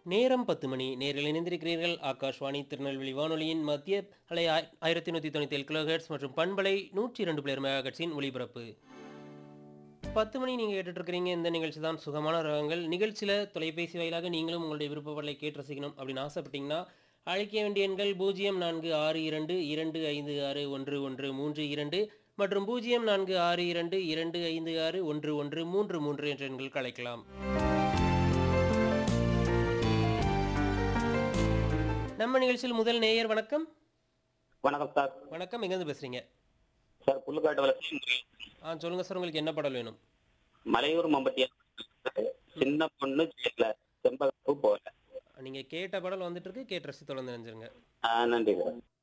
நேரம் பத்து மணி நேரில் இணைந்திருக்கிறீர்கள் ஆகாஷ்வாணி திருநெல்வேலி வானொலியின் மத்திய அலை ஆய்- ஆயிரத்தி நூற்றி தொண்ணூற்றி ஏழு கிலோஹெர்ட்ஸ் மற்றும் பண்பலை நூற்றி இரண்டு பிளேர் மெகாஹெர்ட்ஸின் ஒளிபரப்பு பத்து மணி நீங்கள் கேட்டுட்டு இருக்கிறீங்க இந்த நிகழ்ச்சி தான் சுகமான ரகங்கள் நிகழ்ச்சியில் தொலைபேசி வாயிலாக நீங்களும் உங்களுடைய விருப்பப்படலை கேட்டு ரசிக்கணும் அப்படின்னு ஆசைப்பட்டீங்கன்னா அழைக்க வேண்டிய எண்கள் பூஜ்ஜியம் நான்கு ஆறு இரண்டு இரண்டு ஐந்து ஆறு ஒன்று ஒன்று மூன்று இரண்டு மற்றும் பூஜ்ஜியம் நான்கு ஆறு இரண்டு இரண்டு ஐந்து ஆறு ஒன்று ஒன்று மூன்று மூன்று என்ற எண்களுக்கு அழைக்கலாம் நம்ம நிகழ்ச்சியில் முதல் நேயர் வணக்கம் வணக்கம் சார் வணக்கம் எங்கேருந்து பேசுறீங்க சார் புல்லுக்காட்டு வளர்ச்சி ஆ சொல்லுங்க சார் உங்களுக்கு என்ன படம் வேணும் மலையூர் மம்பட்டியா சின்ன பொண்ணு ஜெயில செம்பகப்பூ போகல நீங்க கேட்ட படம் வந்துட்டு இருக்கு கேட்டு ரசி தொடர்ந்து நினைஞ்சிருங்க ஆ, நன்றி சார்